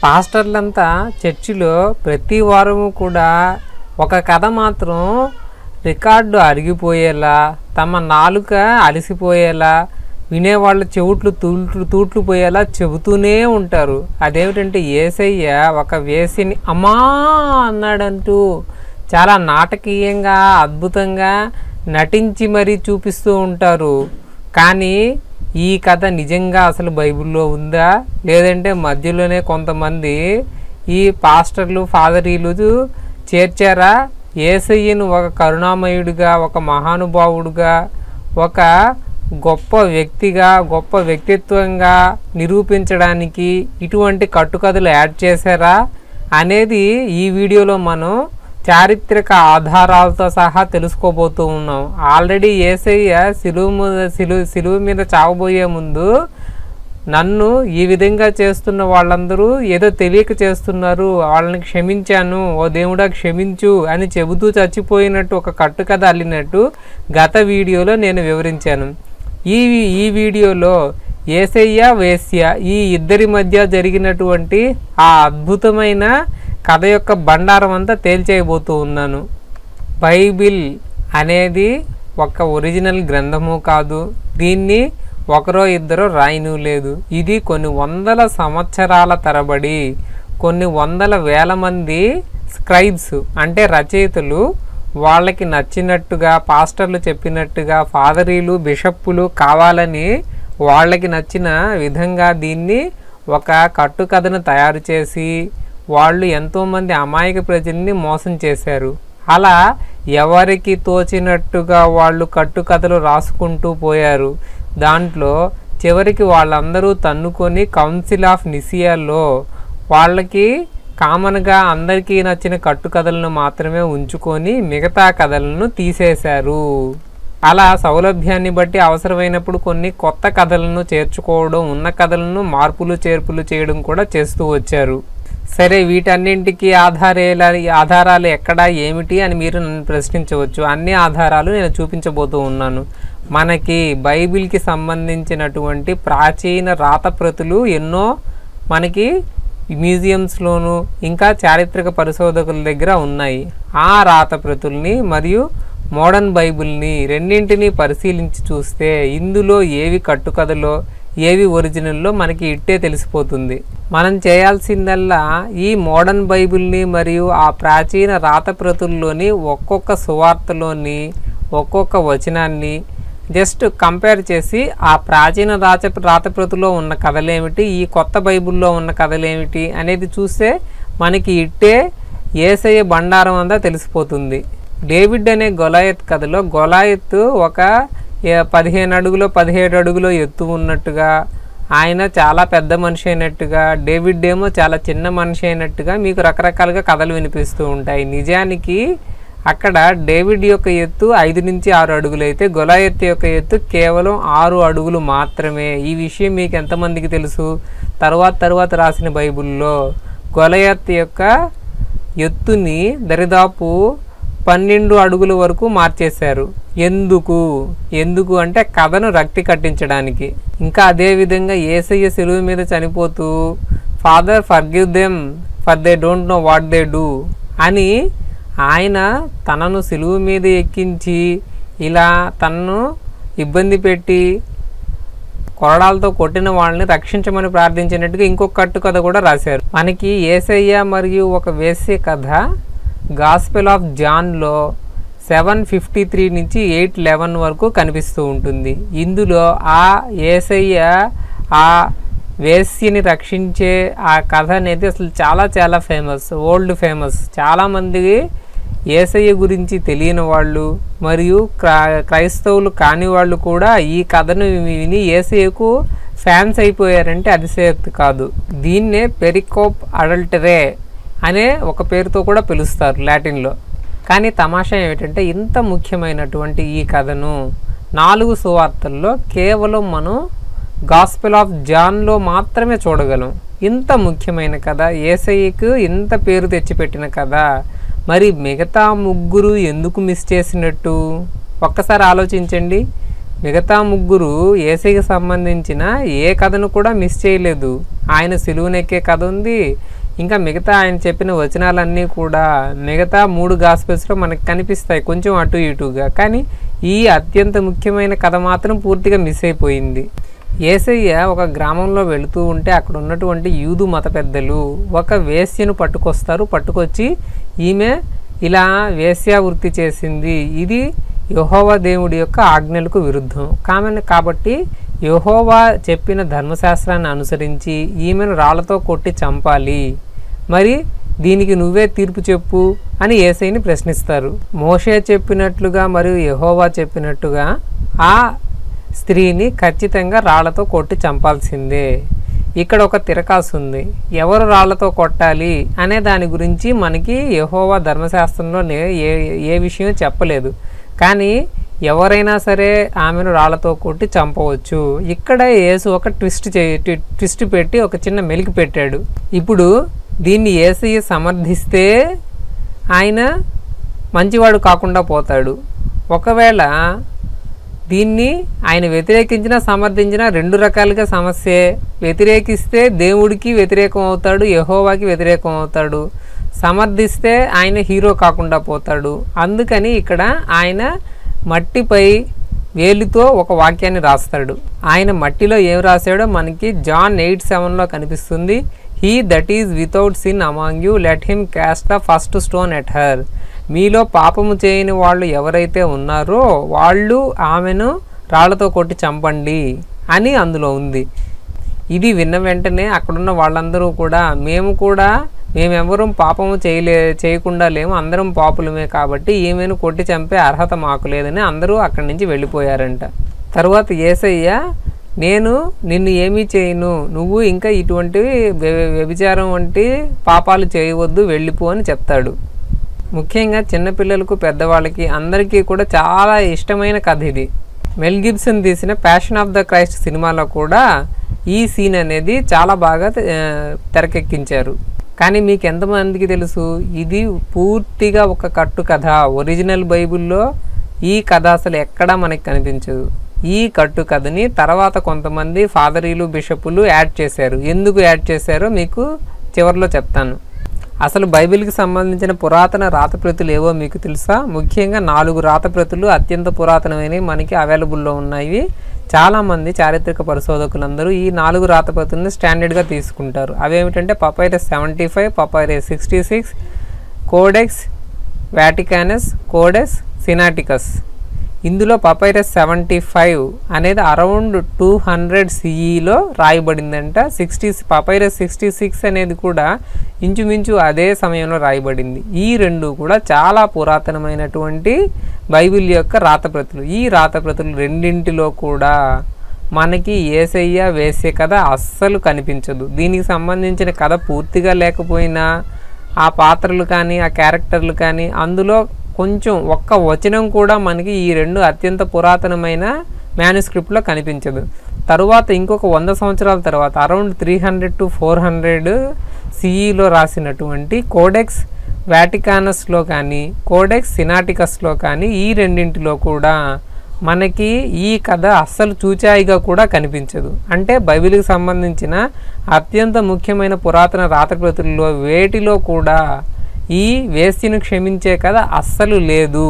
పాస్టర్లంతా చర్చిలో ప్రతి వారము కూడా ఒక కథ మాత్రం రికార్డు అరిగిపోయేలా తమ నాలుక అలసిపోయేలా వినేవాళ్ళ చెవుట్లు తూట్లు తూట్లు పోయేలా చెబుతూనే ఉంటారు అదేమిటంటే ఏసయ్య ఒక వేసిని అమ్మా అన్నాడంటూ చాలా నాటకీయంగా అద్భుతంగా నటించి మరీ చూపిస్తూ ఉంటారు కానీ ఈ కథ నిజంగా అసలు బైబిల్లో ఉందా లేదంటే మధ్యలోనే కొంతమంది ఈ పాస్టర్లు ఫాదరీలు చేర్చారా ఏసయ్యను ఒక కరుణామయుడిగా ఒక మహానుభావుడుగా ఒక గొప్ప వ్యక్తిగా గొప్ప వ్యక్తిత్వంగా నిరూపించడానికి ఇటువంటి కట్టుకథలు యాడ్ చేశారా అనేది ఈ వీడియోలో మనం చారిత్రక ఆధారాలతో సహా తెలుసుకోబోతూ ఉన్నాం ఆల్రెడీ ఏసయ్య సిలువు మీద సిలువు సిలువు మీద చావబోయే ముందు నన్ను ఈ విధంగా చేస్తున్న వాళ్ళందరూ ఏదో తెలియక చేస్తున్నారు వాళ్ళని క్షమించాను ఓ దేవుడా క్షమించు అని చెబుతూ చచ్చిపోయినట్టు ఒక కట్టుకథ అల్లినట్టు గత వీడియోలో నేను వివరించాను ఈ ఈ వీడియోలో ఏసయ్య వేశ్య ఈ ఇద్దరి మధ్య జరిగినటువంటి ఆ అద్భుతమైన కథ యొక్క బండారం అంతా తేల్చేయబోతూ ఉన్నాను బైబిల్ అనేది ఒక ఒరిజినల్ గ్రంథము కాదు దీన్ని ఒకరో ఇద్దరో రాయను లేదు ఇది కొన్ని వందల సంవత్సరాల తరబడి కొన్ని వందల వేల మంది స్క్రైబ్స్ అంటే రచయితలు వాళ్ళకి నచ్చినట్టుగా పాస్టర్లు చెప్పినట్టుగా ఫాదరీలు బిషప్పులు కావాలని వాళ్ళకి నచ్చిన విధంగా దీన్ని ఒక కట్టుకథను తయారు చేసి వాళ్ళు ఎంతోమంది అమాయక ప్రజల్ని మోసం చేశారు అలా ఎవరికి తోచినట్టుగా వాళ్ళు కట్టుకథలు రాసుకుంటూ పోయారు దాంట్లో చివరికి వాళ్ళందరూ తన్నుకొని కౌన్సిల్ ఆఫ్ నిసియాలో వాళ్ళకి కామన్గా అందరికీ నచ్చిన కట్టుకథలను మాత్రమే ఉంచుకొని మిగతా కథలను తీసేశారు అలా సౌలభ్యాన్ని బట్టి అవసరమైనప్పుడు కొన్ని కొత్త కథలను చేర్చుకోవడం ఉన్న కథలను మార్పులు చేర్పులు చేయడం కూడా చేస్తూ వచ్చారు సరే వీటన్నింటికి ఆధారాల ఆధారాలు ఎక్కడ ఏమిటి అని మీరు నన్ను ప్రశ్నించవచ్చు అన్ని ఆధారాలు నేను చూపించబోతూ ఉన్నాను మనకి బైబిల్కి సంబంధించినటువంటి ప్రాచీన రాతప్రతులు ఎన్నో మనకి మ్యూజియంస్లోను ఇంకా చారిత్రక పరిశోధకుల దగ్గర ఉన్నాయి ఆ రాతప్రతుల్ని మరియు మోడర్న్ బైబిల్ని రెండింటినీ పరిశీలించి చూస్తే ఇందులో ఏవి కట్టుకథలో ఏవి ఒరిజినల్లో మనకి ఇట్టే తెలిసిపోతుంది మనం చేయాల్సిందల్లా ఈ మోడర్న్ బైబిల్ని మరియు ఆ ప్రాచీన రాతప్రతుల్లోని ఒక్కొక్క సువార్తలోని ఒక్కొక్క వచనాన్ని జస్ట్ కంపేర్ చేసి ఆ ప్రాచీన రాత రాతప్రతిలో ఉన్న కథలేమిటి ఈ కొత్త బైబిల్లో ఉన్న కథలేమిటి అనేది చూస్తే మనకి ఇట్టే ఏసయ్య బండారం అంతా తెలిసిపోతుంది డేవిడ్ అనే గొలాయత్ కథలో గొలాయత్ ఒక ఏ- పదిహేను అడుగులో పదిహేడు అడుగులో ఎత్తు ఉన్నట్టుగా ఆయన చాలా పెద్ద మనిషి అయినట్టుగా డేవిడ్ ఏమో చాలా చిన్న మనిషి అయినట్టుగా మీకు రకరకాలుగా కథలు వినిపిస్తూ ఉంటాయి నిజానికి అక్కడ డేవిడ్ యొక్క ఎత్తు ఐదు నుంచి ఆరు అడుగులు అయితే గొలాయత్ యొక్క ఎత్తు కేవలం ఆరు అడుగులు మాత్రమే ఈ విషయం మీకు ఎంతమందికి తెలుసు తర్వాత తర్వాత రాసిన బైబిల్లో గొలయత్ యొక్క ఎత్తుని దరిదాపు పన్నెండు అడుగుల వరకు మార్చేశారు ఎందుకు ఎందుకు అంటే కథను రక్తి కట్టించడానికి ఇంకా అదే విధంగా ఏసయ్య సెలువు మీద చనిపోతూ father forgive them for they don't know what they do అని ఆయన తనను సిలువు మీద ఎక్కించి ఇలా తనను ఇబ్బంది పెట్టి కొరడాలతో కొట్టిన వాళ్ళని రక్షించమని ప్రార్థించినట్టుగా ఇంకొక కట్టు కథ కూడా రాశారు మనకి ఏసయ్య మరియు ఒక వేసే కథ గాస్పెల్ ఆఫ్ జాన్లో సెవెన్ ఫిఫ్టీ త్రీ నుంచి ఎయిట్ లెవెన్ వరకు కనిపిస్తూ ఉంటుంది ఇందులో ఆ ఏసయ్య ఆ వేశ్యని రక్షించే ఆ కథ అనేది అసలు చాలా చాలా ఫేమస్ ఓల్డ్ ఫేమస్ చాలామంది ఏసయ్య గురించి తెలియని వాళ్ళు మరియు క్ర- క్రైస్తవులు కాని వాళ్ళు కూడా ఈ కథను విని ఏసయ్యకు ఫ్యాన్స్ అయిపోయారంటే అతిశయోక్తి కాదు దీన్నే పెరికోప్ అడల్టరే అనే ఒక పేరుతో కూడా పిలుస్తారు లాటిన్లో కానీ తమాషా ఏమిటంటే ఇంత ముఖ్యమైనటువంటి ఈ కథను నాలుగు సువార్తల్లో కేవలం మనం గాస్పెల్ ఆఫ్ జాన్లో మాత్రమే చూడగలం ఇంత ముఖ్యమైన కథ ఏసయ్యకు ఇంత పేరు తెచ్చిపెట్టిన కథ మరి మిగతా ముగ్గురు ఎందుకు మిస్ చేసినట్టు ఒక్కసారి ఆలోచించండి మిగతా ముగ్గురు ఏసైకి సంబంధించిన ఏ కథను కూడా మిస్ చేయలేదు ఆయన సిలువనెక్కే కథ ఉంది ఇంకా మిగతా ఆయన చెప్పిన వచనాలన్నీ కూడా మిగతా మూడు గాస్పెల్స్లో మనకు కనిపిస్తాయి కొంచెం అటు ఇటుగా కానీ ఈ అత్యంత ముఖ్యమైన కథ మాత్రం పూర్తిగా మిస్ అయిపోయింది ఏసయ్య ఒక గ్రామంలో వెళుతూ ఉంటే అక్కడ ఉన్నటువంటి యూదు మత పెద్దలు ఒక వేశ్యను పట్టుకొస్తారు పట్టుకొచ్చి ఈమె ఇలా వేశ్యావృత్తి చేసింది ఇది యహోవా దేవుడి యొక్క ఆజ్ఞలకు విరుద్ధం కామన్ కాబట్టి యహోవా చెప్పిన ధర్మశాస్త్రాన్ని అనుసరించి ఈమెను రాళ్లతో కొట్టి చంపాలి మరి దీనికి నువ్వే తీర్పు చెప్పు అని ఏసైని ప్రశ్నిస్తారు మోషే చెప్పినట్లుగా మరియు యహోవా చెప్పినట్టుగా ఆ స్త్రీని ఖచ్చితంగా రాళ్లతో కొట్టి చంపాల్సిందే ఇక్కడ ఒక తిరకాసు ఉంది ఎవరు రాళ్లతో కొట్టాలి అనే దాని గురించి మనకి యహోవా ధర్మశాస్త్రంలో నే- ఏ ఏ విషయం చెప్పలేదు కానీ ఎవరైనా సరే ఆమెను రాళ్లతో కొట్టి చంపవచ్చు ఇక్కడ యేసు ఒక ట్విస్ట్ చే ట్వి- ట్విస్ట్ పెట్టి ఒక చిన్న మెలికి పెట్టాడు ఇప్పుడు దీన్ని ఏసయ్య సమర్థిస్తే ఆయన మంచివాడు కాకుండా పోతాడు ఒకవేళ దీన్ని ఆయన వ్యతిరేకించినా సమర్థించినా రెండు రకాలుగా సమస్యే వ్యతిరేకిస్తే దేవుడికి వ్యతిరేకం అవుతాడు యహోవాకి వ్యతిరేకం అవుతాడు సమర్థిస్తే ఆయన హీరో కాకుండా పోతాడు అందుకని ఇక్కడ ఆయన మట్టిపై వేలితో ఒక వాక్యాన్ని రాస్తాడు ఆయన మట్టిలో ఏం రాశాడో మనకి జాన్ ఎయిట్ సెవెన్లో కనిపిస్తుంది he that is without sin among you let him cast the first stone at her మీలో పాపము చేయని వాళ్ళు ఎవరైతే ఉన్నారో వాళ్ళు ఆమెను రాళ్లతో కొట్టి చంపండి అని అందులో ఉంది ఇది విన్న వెంటనే అక్కడున్న వాళ్ళందరూ కూడా మేము కూడా మేమెవరం పాపము చేయలే చేయకుండా లేము అందరం పాపులమే కాబట్టి ఈమెను కొట్టి చంపే అర్హత మాకు లేదని అందరూ అక్కడి నుంచి వెళ్ళిపోయారంట తర్వాత ఏసయ్య నేను నిన్ను ఏమీ చేయను నువ్వు ఇంకా ఇటువంటి వ్య- వ్యభిచారం వంటి పాపాలు చేయవద్దు వెళ్ళిపో అని చెప్తాడు ముఖ్యంగా చిన్నపిల్లలకు పెద్దవాళ్ళకి అందరికీ కూడా చాలా ఇష్టమైన కథ ఇది మెల్ గిబ్సన్ తీసిన ప్యాషన్ ఆఫ్ ద క్రైస్ట్ సినిమాలో కూడా ఈ సీన్ అనేది చాలా బాగా ఆ, తెరకెక్కించారు కానీ మీకు ఎంతమందికి తెలుసు ఇది పూర్తిగా ఒక కట్టు కథ ఒరిజినల్ బైబిల్లో ఈ కథ అసలు ఎక్కడా మనకి కనిపించదు ఈ కట్టు కథని తర్వాత కొంతమంది ఫాదరీలు బిషపులు యాడ్ చేశారు ఎందుకు యాడ్ చేశారో మీకు చివరిలో చెప్తాను అసలు బైబిల్కి సంబంధించిన పురాతన రాతప్రతులు ఏవో మీకు తెలుసా ముఖ్యంగా నాలుగు రాతప్రతులు అత్యంత పురాతనమైనవి మనకి అవైలబుల్లో ఉన్నాయి చాలామంది చారిత్రక పరిశోధకులందరూ ఈ నాలుగు రాతప్రతులను స్టాండర్డ్గా తీసుకుంటారు అవేమిటంటే papyrus seventy five papyrus sixty six codex Vaticanus codex Sinaiticus ఇందులో పపైరస్ సెవెంటీ ఫైవ్ అనేది అరౌండ్ టూ హండ్రెడ్ సిఈలో రాయబడిందంట సిక్స్టీ పపైరస్ సిక్స్టీ సిక్స్ అనేది కూడా ఇంచుమించు అదే సమయంలో రాయబడింది ఈ రెండు కూడా చాలా పురాతనమైనటువంటి బైబిల్ యొక్క రాతప్రతులు ఈ రాతప్రతులు రెండింటిలో కూడా మనకి ఏసయ్య వేసే కథ అస్సలు కనిపించదు దీనికి సంబంధించిన కథ పూర్తిగా లేకపోయినా ఆ పాత్రలు కానీ ఆ క్యారెక్టర్లు కానీ అందులో కొంచెం ఒక్క వచనం కూడా మనకి ఈ రెండు అత్యంత పురాతనమైన మ్యానుస్క్రిప్ట్లో కనిపించదు తరువాత ఇంకొక వంద సంవత్సరాల తర్వాత around three hundred to four hundred సిఈలో రాసినటువంటి కోడెక్స్ వాటికానస్లో కానీ కోడెక్స్ సినాటికస్లో కానీ ఈ రెండింటిలో కూడా మనకి ఈ కథ అస్సలు చూచాయిగా కూడా కనిపించదు అంటే బైబిల్కి సంబంధించిన అత్యంత ముఖ్యమైన పురాతన రాతకృతుల్లో వేటిలో కూడా ఈ వేస్యను క్షమించే కథ అస్సలు లేదు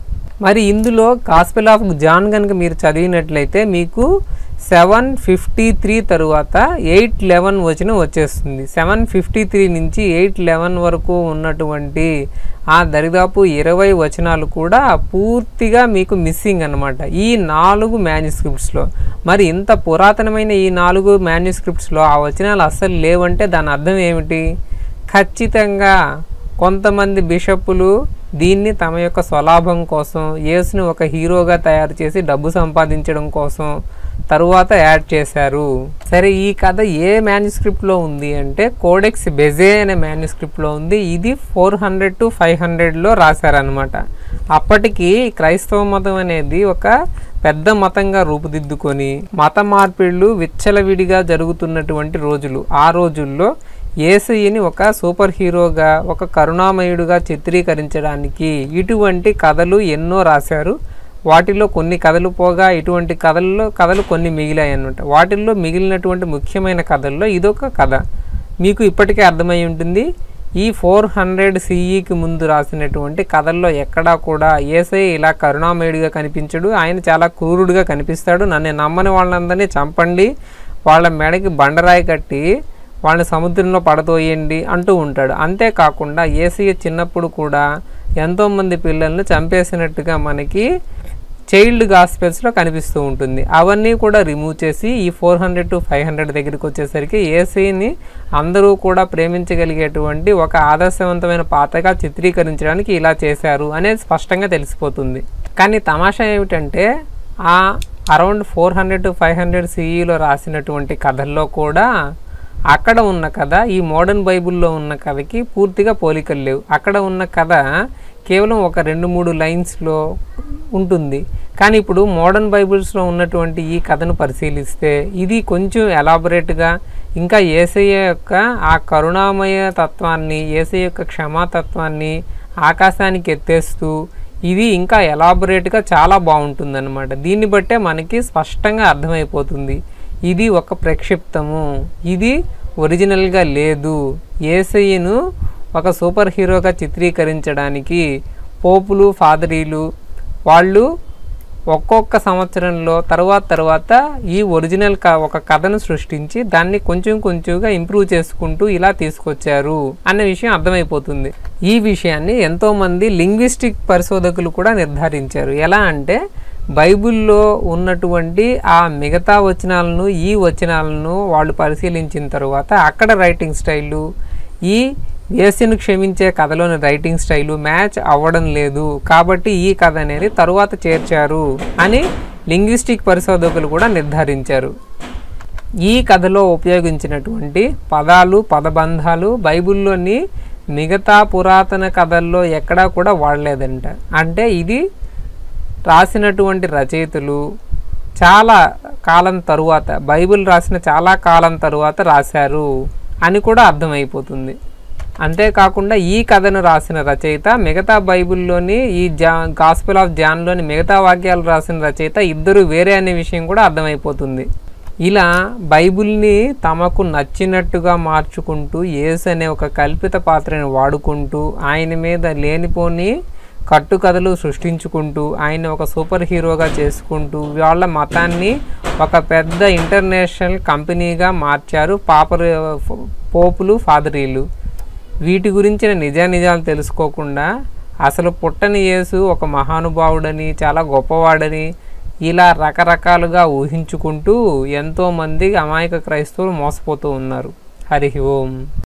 మరి ఇందులో గాస్పెల్ ఆఫ్ జాన్ కనుక మీరు చదివినట్లయితే మీకు సెవెన్ ఫిఫ్టీ త్రీ తరువాత ఎయిట్ లెవెన్ వచనం వచ్చేస్తుంది సెవెన్ ఫిఫ్టీ త్రీ నుంచి ఎయిట్ లెవెన్ వరకు ఉన్నటువంటి ఆ దరిదాపు ఇరవై వచనాలు కూడా పూర్తిగా మీకు మిస్సింగ్ అన్నమాట ఈ నాలుగు మ్యాన్యుస్క్రిప్ట్స్లో మరి ఇంత పురాతనమైన ఈ నాలుగు మ్యాన్యుస్క్రిప్ట్స్లో ఆ వచనాలు అస్సలు లేవంటే దాని అర్థం ఏమిటి ఖచ్చితంగా కొంతమంది బిషప్పులు దీన్ని తమ యొక్క స్వలాభం కోసం యేసుని ఒక హీరోగా తయారు చేసి డబ్బు సంపాదించడం కోసం తరువాత యాడ్ చేశారు సరే ఈ కథ ఏ మ్యాన్యుస్క్రిప్ట్లో ఉంది అంటే కోడెక్స్ బెజే అనే మ్యాన్యుస్క్రిప్ట్లో ఉంది ఇది ఫోర్ హండ్రెడ్ టు ఫైవ్ హండ్రెడ్లో రాశారనమాట అప్పటికి క్రైస్తవ మతం అనేది ఒక పెద్ద మతంగా రూపుదిద్దుకొని మత మార్పిళ్ళు విచ్చలవిడిగా జరుగుతున్నటువంటి రోజులు ఆ రోజుల్లో ఏసయ్యని ఒక సూపర్ హీరోగా ఒక కరుణామయుడుగా చిత్రీకరించడానికి ఇటువంటి కథలు ఎన్నో రాశారు వాటిల్లో కొన్ని కథలు పోగా ఇటువంటి కథల్లో కథలు కొన్ని మిగిలాయి అన్నమాట వాటిల్లో మిగిలినటువంటి ముఖ్యమైన కథల్లో ఇదొక కథ మీకు ఇప్పటికే అర్థమై ఉంటుంది ఈ ఫోర్ హండ్రెడ్ సిఈకి ముందు రాసినటువంటి కథల్లో ఎక్కడా కూడా ఏసై ఇలా కరుణామయుడిగా కనిపించడు ఆయన చాలా క్రూరుడిగా కనిపిస్తాడు నన్ను నమ్మని వాళ్ళందరినీ చంపండి వాళ్ళ మెడకి బండరాయి కట్టి వాళ్ళని సముద్రంలో పడతోయండి అంటూ ఉంటాడు అంతేకాకుండా ఏసయ్య చిన్నప్పుడు కూడా ఎంతోమంది పిల్లల్ని చంపేసినట్టుగా మనకి చైల్డ్ గాస్పెల్స్లో కనిపిస్తూ ఉంటుంది అవన్నీ కూడా రిమూవ్ చేసి ఈ four hundred to five hundred దగ్గరికి వచ్చేసరికి ఏసీని అందరూ కూడా ప్రేమించగలిగేటువంటి ఒక ఆదర్శవంతమైన పాత్రగా చిత్రీకరించడానికి ఇలా చేశారు అనేది స్పష్టంగా తెలిసిపోతుంది కానీ తమాషా ఏమిటంటే ఆ around four hundred to five hundred సిఈలో రాసినటువంటి కథల్లో కూడా అక్కడ ఉన్న కథ ఈ మోడర్న్ బైబిల్లో ఉన్న కథకి పూర్తిగా పోలికలు లేవు అక్కడ ఉన్న కథ కేవలం ఒక రెండు మూడు లైన్స్లో ఉంటుంది కానీ ఇప్పుడు మోడర్న్ బైబిల్స్లో ఉన్నటువంటి ఈ కథను పరిశీలిస్తే ఇది కొంచెం ఎలాబొరేట్గా ఇంకా ఏసయ్య యొక్క ఆ కరుణామయ తత్వాన్ని ఏసయ్య యొక్క క్షమాతత్వాన్ని ఆకాశానికి ఎత్తేస్తూ ఇది ఇంకా ఎలాబొరేట్గా చాలా బాగుంటుందన్నమాట దీన్ని బట్టే మనకి స్పష్టంగా అర్థమైపోతుంది ఇది ఒక ప్రక్షిప్తము ఇది ఒరిజినల్గా లేదు ఏసయ్యను ఒక సూపర్ హీరోగా చిత్రీకరించడానికి పోపులు ఫాదరీలు వాళ్ళు ఒక్కొక్క సంవత్సరంలో తర్వాత తర్వాత ఈ ఒరిజినల్ క ఒక కథను సృష్టించి దాన్ని కొంచెం కొంచెంగా ఇంప్రూవ్ చేసుకుంటూ ఇలా తీసుకొచ్చారు అన్న విషయం అర్థమైపోతుంది ఈ విషయాన్ని ఎంతోమంది లింగ్విస్టిక్ పరిశోధకులు కూడా నిర్ధారించారు ఎలా అంటే బైబిల్లో ఉన్నటువంటి ఆ మిగతా వచనాలను ఈ వచనాలను వాళ్ళు పరిశీలించిన తర్వాత అక్కడ రైటింగ్ స్టైలు ఈ యేసును క్షమించే కథలోని రైటింగ్ స్టైలు మ్యాచ్ అవ్వడం లేదు కాబట్టి ఈ కథ అనేది తరువాత చేర్చారు అని లింగ్విస్టిక్ పరిశోధకులు కూడా నిర్ధారించారు ఈ కథలో ఉపయోగించినటువంటి పదాలు పదబంధాలు బైబిల్లోని మిగతా పురాతన కథల్లో ఎక్కడా కూడా వాడలేదంట అంటే ఇది రాసినటువంటి రచయితలు చాలా కాలం తరువాత బైబిల్ రాసిన చాలా కాలం తరువాత రాశారు అని కూడా అర్థమైపోతుంది అంతేకాకుండా ఈ కథను రాసిన రచయిత మిగతా బైబిల్లోని ఈ జా గాస్పెల్ ఆఫ్ జాన్లోని మిగతా వాక్యాలు రాసిన రచయిత ఇద్దరు వేరే అనే విషయం కూడా అర్థమైపోతుంది ఇలా బైబిల్ని తమకు నచ్చినట్టుగా మార్చుకుంటూ యేసు అనే ఒక కల్పిత పాత్రని వాడుకుంటూ ఆయన మీద లేనిపోని కట్టుకథలు సృష్టించుకుంటూ ఆయన ఒక సూపర్ హీరోగా చేసుకుంటూ వాళ్ళ మతాన్ని ఒక పెద్ద ఇంటర్నేషనల్ కంపెనీగా మార్చారు పాపరు పోపులు ఫాదరీలు వీటి గురించిన నిజానిజాలు తెలుసుకోకుండా అసలు పుట్టని యేసు ఒక మహానుభావుడని చాలా గొప్పవాడని ఇలా రకరకాలుగా ఊహించుకుంటూ ఎంతోమంది అమాయక క్రైస్తవులు మోసపోతూ ఉన్నారు హరి ఓం